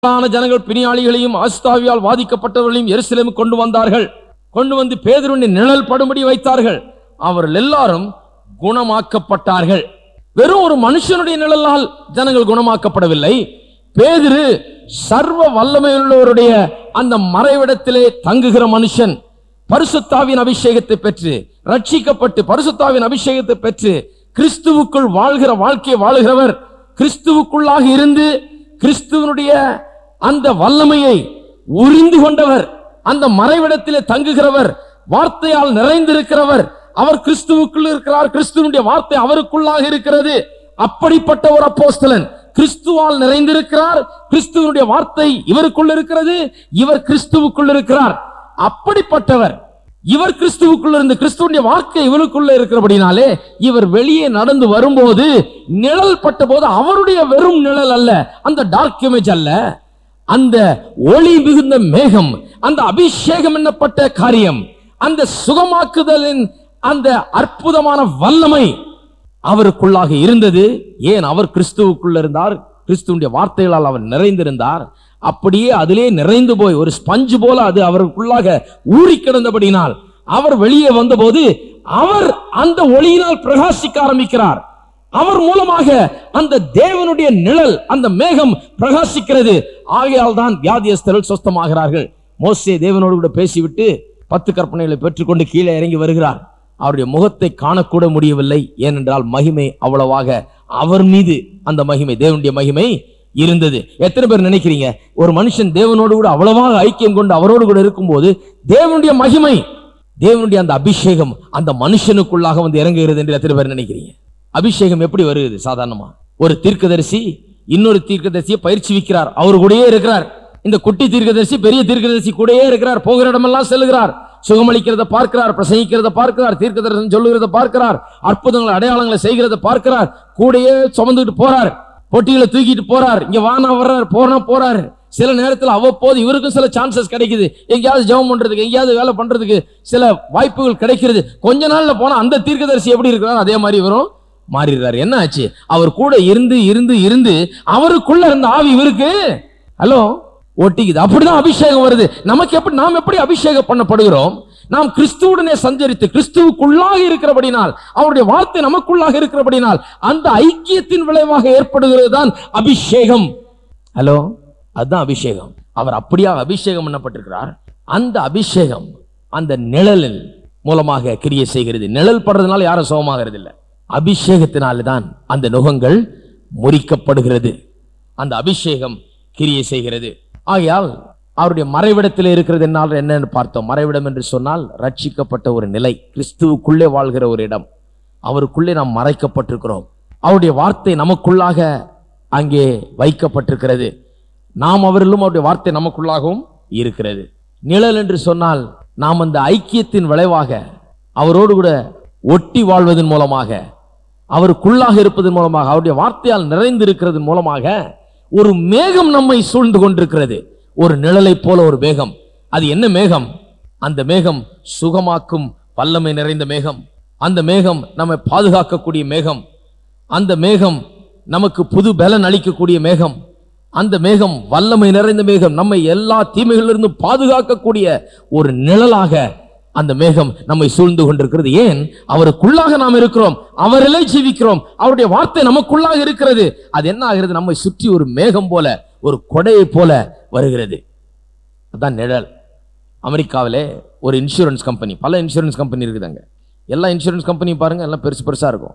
பெரும்பாலான ஜனங்கள் பிணியாளிகளையும் ஆஸ்தாவியால் வாதிக்கப்பட்டவர்களையும் எருசலேமுக்கு கொண்டு வந்தார்கள் கொண்டு வந்து பேதுருவின் நிழல் படும்படி வைத்தார்கள் அவர்கள் எல்லாரும் குணமாக்கப்பட்டார்கள் வெறும் ஒரு மனுஷனுடைய நிழலால் ஜனங்கள் குணமாக்கப்படவில்லை பேதுரு சர்வ வல்லமையுள்ளவருடைய அந்த மறைவிடத்திலே தங்குகிற மனுஷன் பரிசுத்தாவின் அபிஷேகத்தை பெற்று ரட்சிக்கப்பட்டு பரிசுத்தாவின் அபிஷேகத்தை பெற்று கிறிஸ்துவுக்குள் வாழ்கிற வாழ்க்கையை வாழுகிறவர் கிறிஸ்துவுக்குள்ளாக இருந்து கிறிஸ்துவனுடைய அந்த வல்லமையை உறிந்து கொண்டவர் அந்த மறைவிடத்திலே தங்குகிறவர் வார்த்தையால் நிறைந்திருக்கிறவர் அவர் கிறிஸ்துவுக்குள் இருக்கிறார் கிறிஸ்துவனுடைய வார்த்தை அவருக்குள்ளாக இருக்கிறது அப்படிப்பட்ட ஒரு அப்போஸ்தலன் கிறிஸ்துவால் நிறைந்திருக்கிறார் கிறிஸ்துவனுடைய வார்த்தை இவருக்குள் இருக்கிறது இவர் கிறிஸ்துவுக்குள் இருக்கிறார் அப்படிப்பட்டவர் இவர் கிறிஸ்துவுக்குள்ள இருந்து கிறிஸ்துவனுடைய வார்த்தை இவருக்குள்ள இருக்கிறபடினாலே இவர் வெளியே நடந்து வரும்போது நிழல் பட்ட போது அவருடைய வெறும் நிழல் அல்ல அந்த டார்க் இமேஜ் அல்ல அந்த ஒளி மிகுந்த மேகம் அந்த அபிஷேகம் என்னப்பட்ட காரியம் அந்த சுகமாக்குதலின் அந்த அற்புதமான வல்லமை அவருக்குள்ளாக இருந்தது ஏன் அவர் கிறிஸ்துவுக்குள்ள இருந்தார் கிறிஸ்துவனுடைய வார்த்தைகளால் அவர் நிறைந்திருந்தார் அப்படியே அதிலே நிறைந்து போய் ஒரு ஸ்பஞ்சு போல அது அவருக்குள்ளாக ஊறி கிடந்தபடினால் அவர் வெளியே வந்தபோது அவர் அந்த ஒளியினால் பிரகாசிக்க ஆரம்பிக்கிறார் அவர் மூலமாக அந்த தேவனுடைய நிழல் அந்த மேகம் பிரகாசிக்கிறது ஆகையால் தான் வியாதியஸ்தர்கள் சொஸ்தமாகிறார்கள் மோசே தேவனோடு கூட பேசிவிட்டு பத்து கற்பனைகளை பெற்றுக்கொண்டு கீழே இறங்கி வருகிறார் அவருடைய முகத்தை காணக்கூட முடியவில்லை ஏனென்றால் மகிமை அவ்வளவாக அவர் மீது அந்த மகிமை தேவனுடைய மகிமை இருந்தது எத்தனை பேர் நினைக்கிறீங்க ஒரு மனுஷன் தேவனோடு கூட அவ்வளவாக ஐக்கியம் கொண்டு அவரோடு கூட இருக்கும்போது தேவனுடைய மகிமை தேவனுடைய அந்த அபிஷேகம் அந்த மனுஷனுக்குள்ளாக வந்து இறங்குகிறது என்று எத்தனை பேர் நினைக்கிறீங்க அபிஷேகம் எப்படி வருகிறது சாதாரணமா ஒரு தீர்க்கதரிசி இன்னொரு தீர்க்கதரிசியை பயிற்சி விக்கிறார் அவர் கூடயே இருக்கிறார் இந்த குட்டி தீர்க்கதரிசி பெரிய தீர்க்கதரிசி கூடயே இருக்கிறார் போகிற இடமெல்லாம் செல்லுகிறார் சுகமளிக்கிறத பார்க்கிறார் பிரசங்கிக்கிறத பார்க்கிறார் தீர்க்கதரிசனம் சொல்லுகிறத பார்க்கிறார் அற்புதங்களை அடையாளங்களை செய்கிறத பார்க்கிறார் கூடயே சுமந்துட்டு போறார் பொட்டிகளை தூக்கிட்டு போறார் இங்க வானா வர்றார் போனா போறாரு சில நேரத்தில் அவ்வப்போது இவருக்கும் சில சான்சஸ் கிடைக்குது எங்கேயாவது ஜெபம் பண்றதுக்கு எங்கேயாவது வேலை பண்றதுக்கு சில வாய்ப்புகள் கிடைக்கிறது கொஞ்ச நாள்ல போனா அந்த தீர்க்கதரிசி எப்படி இருக்கிறார் அதே மாதிரி இவரும் மாறிடுறாரு என்ன ஆச்சு அவர் கூட இருந்து இருந்து இருந்து அவருக்குள்ள இருந்த ஆவி இவருக்கு ஹலோ ஒட்டிக்குது அப்படிதான் அபிஷேகம் வருது நமக்கு எப்படி நாம் எப்படி அபிஷேகம் பண்ணப்படுகிறோம் நாம் கிறிஸ்துவுடனே சஞ்சரித்து கிறிஸ்துவுக்குள்ளாக இருக்கிறபடினால் அவருடைய வார்த்தை நமக்குள்ளாக இருக்கிறபடினால் அந்த ஐக்கியத்தின் விளைவாக ஏற்படுகிறது தான் அபிஷேகம் ஹலோ அதுதான் அபிஷேகம் அவர் அப்படியாக அபிஷேகம் பண்ணப்பட்டிருக்கிறார் அந்த அபிஷேகம் அந்த நிழலில் மூலமாக கிரியை செய்கிறது நிழல் படுறதுனால யாரும் சுகமாகிறது இல்லை அபிஷேகத்தினால தான் அந்த நுகங்கள் முறிக்கப்படுகிறது அந்த அபிஷேகம் கிரியை செய்கிறது ஆகையால் அவருடைய மறைவிடத்தில் இருக்கிறது என்னால் என்னன்னு பார்த்தோம் மறைவிடம் என்று சொன்னால் ரட்சிக்கப்பட்ட ஒரு நிலை கிறிஸ்துவுக்குள்ளே வாழ்கிற ஒரு இடம் அவருக்குள்ளே நாம் மறைக்கப்பட்டிருக்கிறோம் அவருடைய வார்த்தை நமக்குள்ளாக அங்கே வைக்கப்பட்டிருக்கிறது நாம் அவரிலும் அவருடைய வார்த்தை நமக்குள்ளாகவும் இருக்கிறது நிழல் என்று சொன்னால் நாம் அந்த ஐக்கியத்தின் விளைவாக அவரோடு கூட ஒட்டி வாழ்வதன் மூலமாக அவருக்குள்ளாக இருப்பதன் மூலமாக அவருடைய வார்த்தையால் நிறைந்திருக்கிறது மூலமாக ஒரு மேகம் நம்மை சூழ்ந்து கொண்டிருக்கிறது ஒரு நிழலைப் போல ஒரு மேகம் அது என்ன மேகம் அந்த மேகம் சுகமாக்கும் வல்லமை நிறைந்த மேகம் அந்த மேகம் நம்மை பாதுகாக்கக்கூடிய மேகம் அந்த மேகம் நமக்கு புது பலன் அளிக்கக்கூடிய மேகம் அந்த மேகம் வல்லமை நிறைந்த மேகம் நம்மை எல்லா தீமைகளிலிருந்து பாதுகாக்கக்கூடிய ஒரு நிழலாக அந்த மேகம் நம்மை சூழ்ந்து கொண்டிருக்கிறது ஏன் அவருக்குள்ளாக நாம் இருக்கிறோம் அவரிலே ஜீவிக்கிறோம் அவருடைய வார்த்தை நமக்குள்ளாக இருக்கிறது அது என்ன ஆகிறது நம்மை சுற்றி ஒரு மேகம் போல ஒரு கொடையை போல வருகிறது அதான் நிழல் அமெரிக்காவிலே ஒரு இன்சூரன்ஸ் கம்பெனி பல இன்சூரன்ஸ் கம்பெனி இருக்குதாங்க எல்லா இன்சூரன்ஸ் கம்பெனி பாருங்க எல்லாம் பெருசு பெருசா இருக்கும்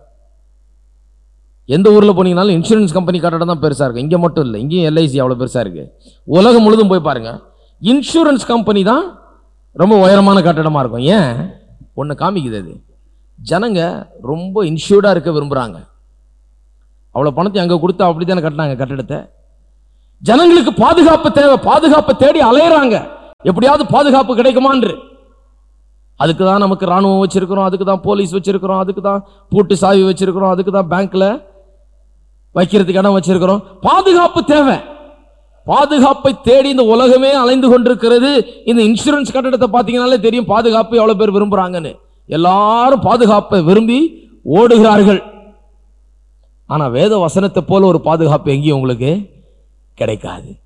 எந்த ஊர்ல போனீங்கனாலும் இன்சூரன்ஸ் கம்பெனி கட்டடம் தான் பெருசா இருக்கும் இங்க மட்டும் இல்லை இங்கேயும் எல்ஐசி அவ்வளவு பெருசா இருக்கு உலகம் முழுதும் போய் பாருங்க இன்சூரன்ஸ் கம்பெனி தான் ரொம்ப உயரமான கட்டடமா இருக்கும் ஏன் ஒன்று காமிக்குது அது ஜனங்க ரொம்ப இன்சூர்டா இருக்க விரும்புறாங்க அவ்வளோ பணத்தை அங்கே கொடுத்து அப்படி தானே கட்டினாங்க கட்டடத்தை ஜனங்களுக்கு பாதுகாப்பு தேவை பாதுகாப்பை தேடி அலையறாங்க எப்படியாவது பாதுகாப்பு கிடைக்குமான்று அதுக்கு தான் நமக்கு ராணுவம் வச்சிருக்கிறோம் அதுக்கு தான் போலீஸ் வச்சிருக்கிறோம் அதுக்கு தான் பூட்டு சாவி வச்சிருக்கிறோம் அதுக்கு தான் பேங்க்ல வைக்கிறதுக்கு இடம் வச்சிருக்கிறோம் பாதுகாப்பு தேவை பாதுகாப்பை தேடி இந்த உலகமே அலைந்து கொண்டிருக்கிறது இந்த இன்சூரன்ஸ் கட்டடத்தை பார்த்தீங்கன்னாலே தெரியும் பாதுகாப்பு எவ்வளவு பேர் விரும்புறாங்கன்னு எல்லாரும் பாதுகாப்பை விரும்பி ஓடுகிறார்கள் ஆனா வேத வசனத்தை போல ஒரு பாதுகாப்பு எங்கேயும் உங்களுக்கு கிடைக்காது